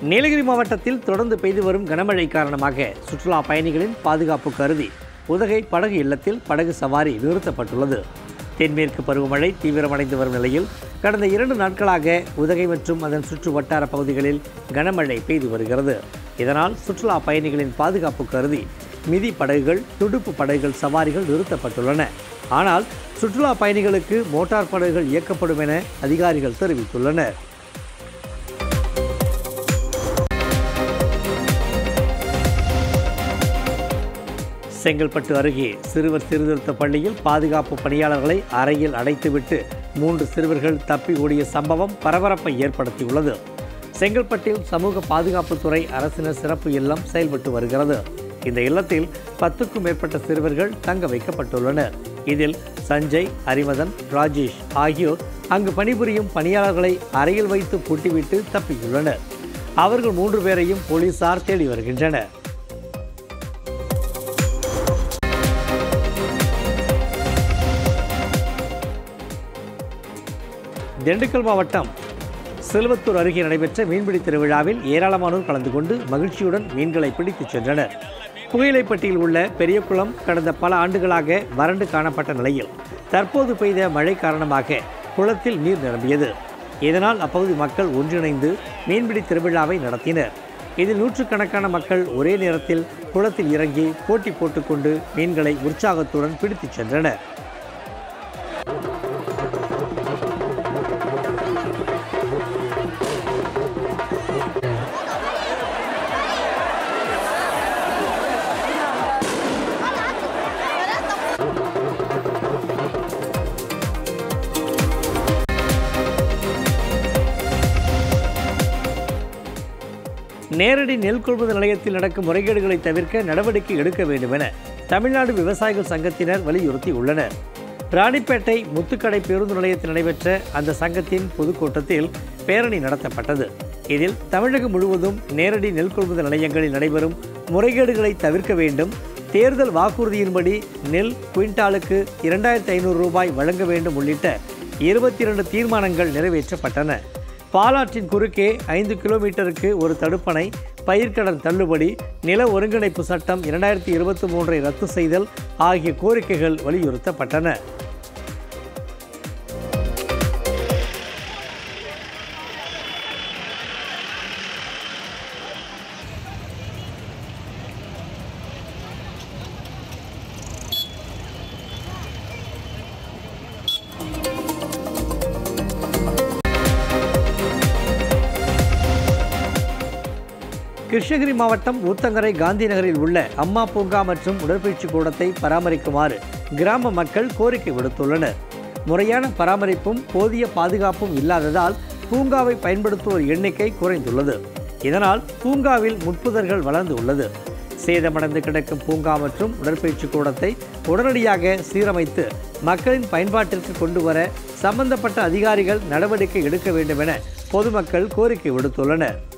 நீலகிரி மாவட்டத்தில் தொடர்ந்து பெய்து வரும் கனமழை காரணமாக சுற்றுலா பயணிகளின் பாதுகாப்பு கருதி உதகை படகு இல்லத்தில் படகு சவாரி நிறுத்தப்பட்டுள்ளது தென்மேற்கு பருவமழை தீவிரமடைந்து வரும் நிலையில் கடந்த இரண்டு நாட்களாக உதகை மற்றும் அதன் சுற்று வட்டார பகுதிகளில் கனமழை பெய்து வருகிறது இதனால் சுற்றுலா பயணிகளின் பாதுகாப்பு கருதி மிதி படகுகள் துடுப்பு படகுகள் சவாரிகள் நிறுத்தப்பட்டுள்ளன ஆனால் சுற்றுலா பயணிகளுக்கு மோட்டார் படகுகள் இயக்கப்படும் என அதிகாரிகள் தெரிவித்துள்ளனர் செங்கல்பட்டு அருகே சிறுவர் சீர்திருத்த பள்ளியில் பாதுகாப்பு பணியாளர்களை அறையில் அடைத்துவிட்டு மூன்று சிறுவர்கள் தப்பி ஓடிய சம்பவம் பரபரப்பை ஏற்படுத்தியுள்ளது செங்கல்பட்டில் சமூக பாதுகாப்புத்துறை அரசினர் சிறப்பு இல்லம் செயல்பட்டு வருகிறது இந்த இல்லத்தில் பத்துக்கும் மேற்பட்ட சிறுவர்கள் தங்க வைக்கப்பட்டுள்ளனர் இதில் சஞ்சய் ஹரிமதன் ராஜேஷ் ஆகியோர் அங்கு பணிபுரியும் பணியாளர்களை அறையில் வைத்து பூட்டிவிட்டு தப்பியுள்ளனர் அவர்கள் மூன்று பேரையும் போலீசார் தேடி வருகின்றனர் திண்டுக்கல் மாவட்டம் செல்வத்தூர் அருகே நடைபெற்ற மீன்பிடி திருவிழாவில் ஏராளமானோர் கலந்து கொண்டு மகிழ்ச்சியுடன் மீன்களை பிடித்துச் சென்றனர் புகையிலைப்பட்டியில் உள்ள பெரியகுளம் கடந்த பல ஆண்டுகளாக வறண்டு காணப்பட்ட நிலையில் தற்போது பெய்த மழை காரணமாக குளத்தில் நீர் நிரம்பியது இதனால் அப்பகுதி மக்கள் ஒன்றிணைந்து மீன்பிடி திருவிழாவை நடத்தினர் இதில் நூற்றுக்கணக்கான மக்கள் ஒரே நேரத்தில் குளத்தில் இறங்கி போட்டி போட்டுக்கொண்டு மீன்களை உற்சாகத்துடன் பிடித்துச் சென்றனர் நேரடி நெல் கொள்முதல் நிலையத்தில் நடக்கும் முறைகேடுகளை தவிர்க்க நடவடிக்கை எடுக்க வேண்டும் என தமிழ்நாடு விவசாயிகள் சங்கத்தினர் வலியுறுத்தி உள்ளனர் ராணிப்பேட்டை முத்துக்கடை பேருந்து நிலையத்தில் நடைபெற்ற அந்த சங்கத்தின் பொதுக்கூட்டத்தில் பேரணி நடத்தப்பட்டது இதில் தமிழகம் முழுவதும் நேரடி நெல் கொள்முதல் நிலையங்களில் நடைபெறும் முறைகேடுகளை தவிர்க்க வேண்டும் தேர்தல் வாக்குறுதியின்படி நெல் குவிண்டாலுக்கு இரண்டாயிரத்தி ஐநூறு ரூபாய் வழங்க வேண்டும் உள்ளிட்ட இருபத்தி இரண்டு தீர்மானங்கள் நிறைவேற்றப்பட்டன பாலாற்றின் குறுக்கே ஐந்து கிலோமீட்டருக்கு ஒரு தடுப்பணை பயிர்க்கடன் தள்ளுபடி நில ஒருங்கிணைப்பு சட்டம் இரண்டாயிரத்தி இருபத்தி மூன்றை ரத்து செய்தல் ஆகிய கோரிக்கைகள் வலியுறுத்தப்பட்டன கிருஷ்ணகிரி மாவட்டம் ஊத்தங்கரை காந்தி நகரில் உள்ள அம்மா பூங்கா மற்றும் உடற்பயிற்சி கூடத்தை பராமரிக்குமாறு கிராம மக்கள் கோரிக்கை விடுத்துள்ளனர் முறையான பராமரிப்பும் போதிய பாதுகாப்பும் இல்லாததால் பூங்காவை பயன்படுத்துவோர் எண்ணிக்கை குறைந்துள்ளது இதனால் பூங்காவில் முட்புதர்கள் வளர்ந்து உள்ளது சேதமடைந்து கிடக்கும் பூங்கா மற்றும் உடற்பயிற்சி கூடத்தை உடனடியாக சீரமைத்து மக்களின் பயன்பாட்டிற்கு கொண்டு வர சம்பந்தப்பட்ட அதிகாரிகள் நடவடிக்கை எடுக்க வேண்டும் என பொதுமக்கள் கோரிக்கை விடுத்துள்ளனர்